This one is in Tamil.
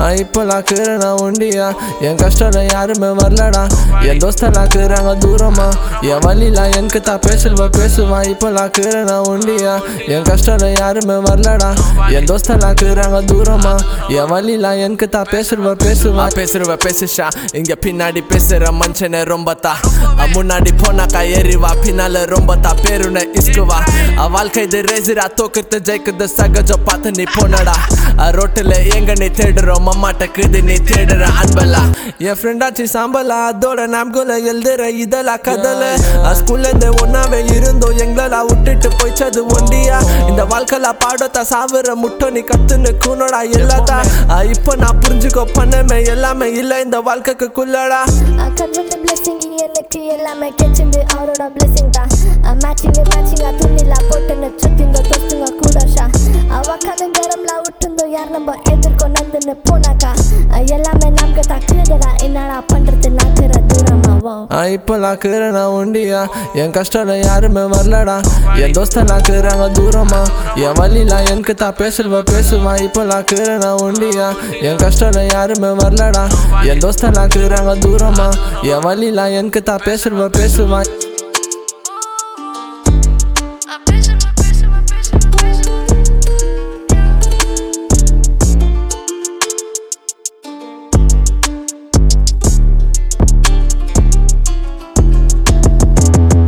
இப்பெல்லாம் நான் உண்டியா என் கஷ்டம் யாருமே வரலடா என் தோஸ்தெல்லாம் இருக்கிறாங்க தூரமா என் வழிலாம் எனக்கு தான் பேசுவா பேசுவான் இப்பெல்லாம் நான் உண்டியா என் கஷ்டம் யாருமே வரலடா என் தோஸ்தெல்லாம் இருக்கிறாங்க தூரமா என் வழிலாம் எனக்கு தான் பேசுவா பேசுவான் பேசுறவ பேசுஷா இங்க பின்னாடி பேசுற மனுஷனே ரொம்ப தா அ, முன்னாடி போனாக்கா ஏறிவா பின்னால ரொம்ப தா பேருன இஸ்குவா அ, வாழ்க்கை இது ரேசிரா தோக்குறது ஜெயிக்குது சகஜம் பார்த்து நீ போனடா அ, ரோட்டுல எங்க நீ தேடுறோம் மம்மாட்டக்குது நீ தேடுற அன்பலா என் ஃப்ரெண்டாச்சி சாம்பலா அதோட நாம்குல எழுதுற இதெல்லாம் கதல ஸ்கூல்ல இருந்து ஒன்னாவே இருந்தோம் எங்களா விட்டுட்டு போய்ச்சது ஒண்டியா இந்த வாழ்க்கையில பாடத்தா சாவுற முட்டை நீ கத்துன்னு கூனடா எல்லாத்தா அஹ் இப்போ நான் புரிஞ்சுக்கோ பண்ணமே எல்லாமே இல்ல இந்த வாழ்க்கைக்குள்ளடா கடவுள் பிளெஸிங் எனக்கு எல்லாமே கிடைச்சது அவரோட பிளெஸிங் தான் மேட்சிங் மேட்சிங்கா துணிலா போட்டுன்னு சுத்திங்க தொத்துங்க கூட ஷா அவ கதை கரம்லா விட்டுந்தோ யார் நம்ம எதிர்கொ நந்துன்னு போனாக்கா அஹ் எல்லாமே நமக்கு தக்குறதுடா என்னடா பண்றது நாக்குற தூரமாவோ அஹ் இப்பெல்லாம் நான் உண்டியா என் கஷ்டம் யாருமே வரலடா என் தோஸ்தெல்லாம் இருக்கிறாங்க தூரமா என் வழிலாம் எனக்கு தான் பேசுவா பேசுவான் இப்பெல்லாம் நான் உண்டியா என் கஷ்டம் யாருமே வரலடா என் தோஸ்தெல்லாம் இருக்கிறாங்க தூரமா என் வழிலாம் எனக்கு தான் பேசுவா பேசுவான்